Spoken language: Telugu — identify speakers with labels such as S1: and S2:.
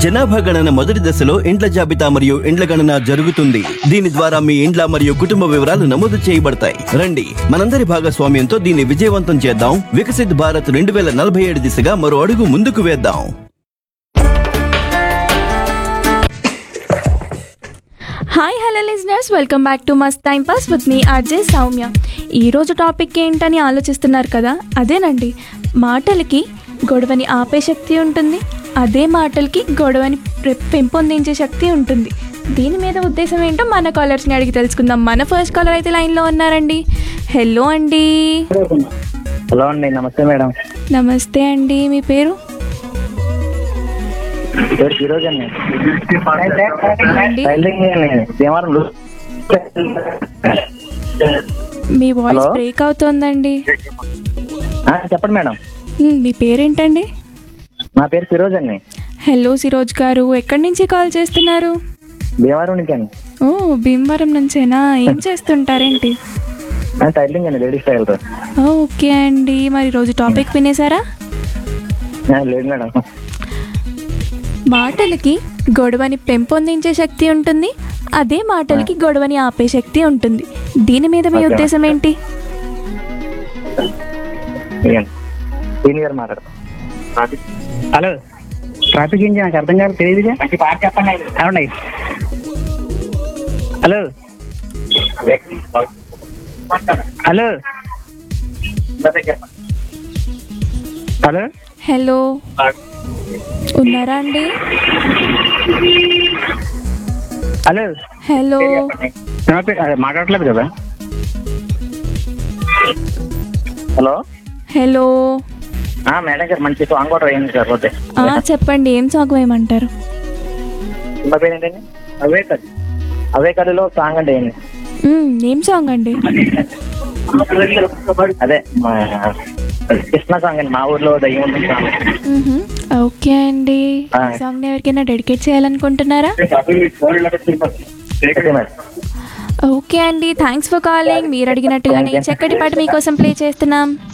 S1: జనాభా గణన మొదటి దశలో ఇండ్ల జాబితా మరియు ఇండ్ల గణన జరుగుతుంది దీని ద్వారా మీ ఇండ్ల మరియు కుటుంబ వివరాలు నమోదు చేయబడతాయి రండి మనందరి భాగస్వామ్యంతో దీన్ని విజయవంతం చేద్దాం వికసిత్ భారత్ రెండు వేల నలభై ఏడు దిశగా మరో అడుగు ముందుకు వేద్దాం
S2: hi hello listeners welcome back to must time pass with me RJ Soumya ఈరోజు టాపిక్ ఏంటని ఆలోచిస్తున్నారు కదా అదేనండి మాటలకి గొడవని ఆపే శక్తి ఉంటుంది అదే మాటలకి గొడవని ప్రె- పెంపొందించే శక్తి ఉంటుంది దీని మీద ఉద్దేశం ఏంటో మన కాలర్స్ని అడిగి తెలుసుకుందాం మన ఫస్ట్ కాలర్ అయితే లైన్లో ఉన్నారండి హలో అండి
S3: హలో అండి నమస్తే మేడం
S2: నమస్తే అండి మీ పేరు
S3: పేరు ఫిరోజ్ అండి
S2: అండి
S3: టైలరింగ్ అండి భీమవరం లు-
S2: మీ వాయిస్
S3: హలో?
S2: బ్రేక్ అవుతోందండి
S3: ఆ, చెప్పండి మేడం
S2: మ్, మీ పేరేంటండి
S3: నా పేరు ఫిరోజ్ అండి
S2: హలో సిరోజ్ గారు ఎక్కడి నుంచి కాల్ చేస్తున్నారు
S3: భీమవరం నుంచి అండి
S2: ఓ భీమవరం నుంచేనా ఏం చేస్తుంటారేంటి
S3: ఆ, టైలరింగ్ అండి లేడీస్ టైలర్
S2: ఓ, ఓకే అండి మరి రోజు టాపిక్ వినేసారా
S3: ఆ, లేదు మేడం
S2: మాటలకి గొడవని పెంపొందించే శక్తి ఉంటుంది అదే మాటలకి గొడవని ఆపే శక్తి ఉంటుంది దీని మీద మీ
S3: ఓకే.
S2: ఉద్దేశం ఏంటి
S3: ఇయ్యండి. దీని గారు మాట్లాడతాం
S4: హలో ట్రాఫిక్ ఇంజిన్ నాకు అర్థం కాదు తెలియదుగా అవునండి హలో హలో హలో
S2: హలో ఉన్నారా అండి
S4: హలో
S2: హలో
S4: నా పేరు అదే, మాట్లాడట్లేదు కదా
S3: హలో
S2: హలో
S3: ఆ, మేడం గారు మంచి సాంగ్ కూడా వేయండి సార్ పోతే
S2: ఆ, చెప్పండి ఏం సాగు వేయమంటారు
S3: సినిమా పేరు ఏంటండి అవే కళ్ళు అవే కళ్ళులో సాంగ్ అంటే ఏంటి
S2: మ్, ఏం సాంగ్ అండి
S3: అదే మా కృష్ణ సాంగ్ అండి మా ఊర్లో దయ్యం ఉంటుంది సాంగ్
S2: మ్హూ. ఓకే అండి
S3: ఆ.
S2: ఈ సాంగ్ని ఎవరికైనా డెడికేట్ చేయాలనుకుంటున్నారా
S3: ఓకే మేడం
S2: ఓకే అండి థ్యాంక్స్ ఫర్ కాలింగ్ మీరు అడిగినట్టుగానే ఈ చక్కటి పాట మీకోసం ప్లే చేస్తున్నాం